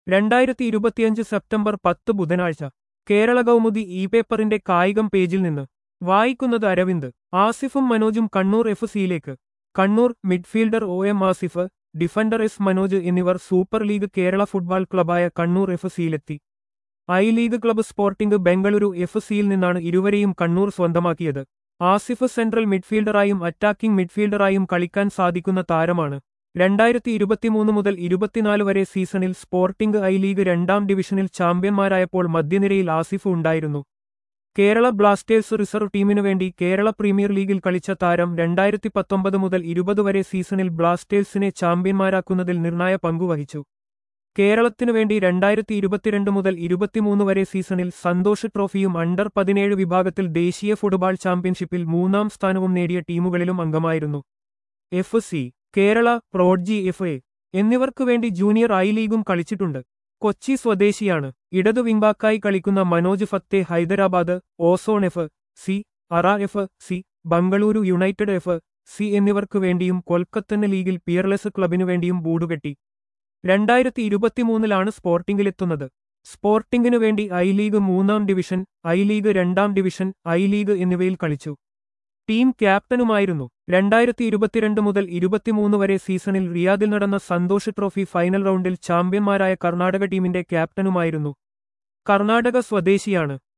രണ്ടായിരത്തി ഇരുപത്തിയഞ്ച് സെപ്റ്റംബർ പത്ത് ബുധനാഴ്ച കേരള കൗമുദി ഇ പേപ്പറിന്റെ കായികം പേജിൽ നിന്ന് വായിക്കുന്നത് അരവിന്ദ് ആസിഫും മനോജും കണ്ണൂർ എഫ് സിയിലേക്ക് Kannur midfielder O M Asif defender S Manoj എന്നിവർ സൂപ്പർ ലീഗ് കേരള ഫുട്ബോൾ ക്ലബായ കണ്ണൂർ എഫ് സിയിലെത്തി I league club sporting Bengaluru F സിയിൽ നിന്നാണ് ഇരുവരെയും കണ്ണൂർ സ്വന്തമാക്കിയത് ആസിഫ് സെൻട്രൽ മിഡ്ഫീൽഡറായും അറ്റാക്കിംഗ് മിഡ്ഫീൽഡറായും കളിക്കാൻ സാധിക്കുന്ന താരമാണ് രണ്ടായിരത്തി ഇരുപത്തിമൂന്ന് മുതൽ ഇരുപത്തിനാല് വരെ സീസണിൽ സ്പോർട്ടിംഗ് ഐ ലീഗ് രണ്ടാം ഡിവിഷനിൽ ചാമ്പ്യന്മാരായപ്പോൾ മധ്യനിരയിൽ ആസിഫ് ഉണ്ടായിരുന്നു കേരള ബ്ലാസ്റ്റേഴ്സ് റിസർവ് ടീമിനു വേണ്ടി കേരള പ്രീമിയർ ലീഗിൽ കളിച്ച താരം രണ്ടായിരത്തി പത്തൊമ്പത് മുതൽ ഇരുപത് വരെ സീസണിൽ ബ്ലാസ്റ്റേഴ്സിനെ ചാമ്പ്യന്മാരാക്കുന്നതിൽ നിർണായ പങ്കുവഹിച്ചു കേരളത്തിനു വേണ്ടി രണ്ടായിരത്തി ഇരുപത്തിരണ്ട് മുതൽ ഇരുപത്തിമൂന്ന് വരെ സീസണിൽ സന്തോഷ് ട്രോഫിയും അണ്ടർ പതിനേഴ് വിഭാഗത്തിൽ ദേശീയ ഫുട്ബോൾ ചാമ്പ്യൻഷിപ്പിൽ മൂന്നാം സ്ഥാനവും നേടിയ ടീമുകളിലും അംഗമായിരുന്നു F C Kerala prodigy F A എന്നിവർക്കു വേണ്ടി ജൂനിയർ ഐ ലീഗും കളിച്ചിട്ടുണ്ട് കൊച്ചി സ്വദേശിയാണ് ഇടതു വിംബാക്കായി കളിക്കുന്ന Manoj Fateh Hyderabad Ozone F C ARA F C Bengaluru United F C എന്നിവർക്കു വേണ്ടിയും കൊൽക്കത്തന് ലീഗിൽ പിയർലെസ് ക്ലബിനു വേണ്ടിയും ബൂടുകെട്ടി രണ്ടായിരത്തി ഇരുപത്തിമൂന്നിലാണ് സ്പോർട്ടിംഗിലെത്തുന്നത് സ്പോർട്ടിംഗിനു വേണ്ടി ഐ ലീഗ് മൂന്നാം ഡിവിഷൻ ഐ ലീഗ് രണ്ടാം ഡിവിഷൻ ഐ ലീഗ് എന്നിവയിൽ കളിച്ചു ടീം ക്യാപ്റ്റനുമായിരുന്നു രണ്ടായിരത്തി ഇരുപത്തിരണ്ട് മുതൽ ഇരുപത്തിമൂന്ന് വരെ സീസണിൽ റിയാദിൽ നടന്ന സന്തോഷ് ട്രോഫി ഫൈനൽ റൗണ്ടിൽ ചാമ്പ്യന്മാരായ കർണാടക ടീമിന്റെ ക്യാപ്റ്റനുമായിരുന്നു കർണാടക സ്വദേശിയാണ്